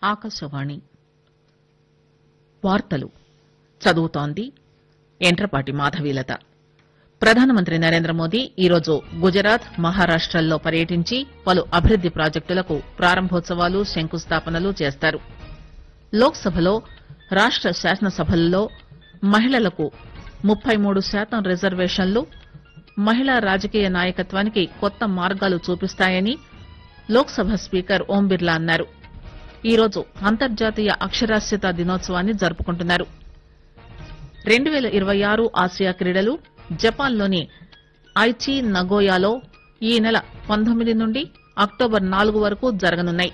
ఆకాశవాణి వార్తలు చదువుతోంది ఎంట్రపాటి మాధవీలత ప్రధానమంత్రి నరేంద్ర మోదీ ఈరోజు గుజరాత్ మహారాష్టల్లో పర్యటించి పలు అభివృద్ది ప్రాజెక్టులకు ప్రారంభోత్సవాలు శంకుస్థాపనలు చేస్తారు లోక్ సభలో రాష్ట శాసనసభల్లో మహిళలకు ముప్పై మూడు శాతం రిజర్వేషన్లు మహిళా రాజకీయ నాయకత్వానికి కొత్త మార్గాలు చూపిస్తాయని లోక్ సభ స్పీకర్ ఓం బిర్లా అన్నారు ఈరోజు అంతర్జాతీయ అక్షరాస్యత దినోత్సవాన్ని జరుపుకుంటున్నారు రెండు పేల ఇరవై ఆరు ఆసియా క్రీడలు జపాన్లోని ఐచి నగోయాలో ఈ నెల పంతొమ్మిది నుండి అక్టోబర్ నాలుగు వరకు జరగనున్నాయి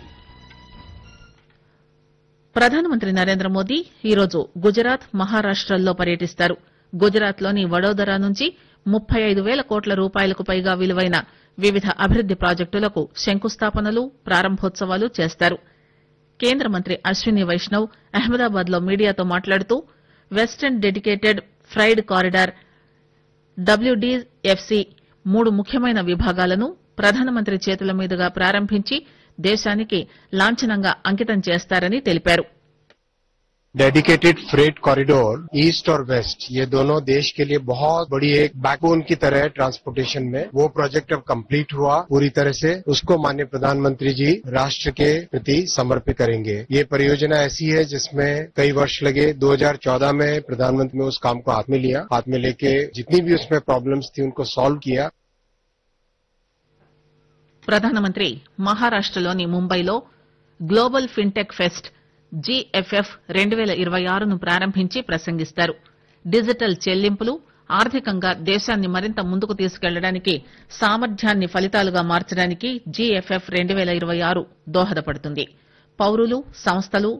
ప్రధానమంత్రి నరేంద్ర మోదీ ఈరోజు గుజరాత్ మహారాష్టల్లో పర్యటిస్తారు గుజరాత్ లోని వడోదరా నుంచి ముప్పై ఐదు పేల కోట్ల రూపాయలకు పైగా విలువైన వివిధ అభివృద్ది ప్రాజెక్టులకు శంకుస్థాపనలు ప్రారంభోత్సవాలు చేస్తారు కేంద్ర మంత్రి అశ్విని వైష్ణవ్ అహ్మదాబాద్ లో మీడియాతో మాట్లాడుతూ western dedicated freight corridor WDFC మూడు ముఖ్యమైన విభాగాలను ప్రధానమంత్రి చేతుల మీదుగా ప్రారంభించి దేశానికి లాంఛనంగా అంకితం చేస్తారని తెలిపారు डेडिकेटेड फ्रेट कॉरिडोर ईस्ट और वेस्ट ये दोनों देश के लिए बहुत बड़ी एक बैकबोन की तरह है ट्रांसपोर्टेशन में वो प्रोजेक्ट अब कंप्लीट हुआ पूरी तरह से उसको माननीय प्रधानमंत्री जी राष्ट्र के प्रति समर्पित करेंगे ये परियोजना ऐसी है जिसमें कई वर्ष लगे 2014 में प्रधानमंत्री ने उस काम को हाथ में लिया हाथ में लेके जितनी भी उसमें प्रॉब्लम्स थी उनको सॉल्व किया ప్రధానమంత్రి మహారాష్టలోని ముంబైలో గ్లోబల్ ఫిన్టెక్ ఫెస్ట్ జీఎఫ్ఎఫ్ రెండు పేల ఇరవై ఆరును ప్రారంభించి ప్రసంగిస్తారు డిజిటల్ చెల్లింపులు ఆర్థికంగా దేశాన్ని మరింత ముందుకు తీసుకెళ్లడానికి సామర్థ్యాన్ని ఫలితాలుగా మార్చడానికి జీఎఫ్ఎఫ్ రెండు పేల ఇరవై ఆరు దోహదపడుతుంది పౌరులు సంస్థలు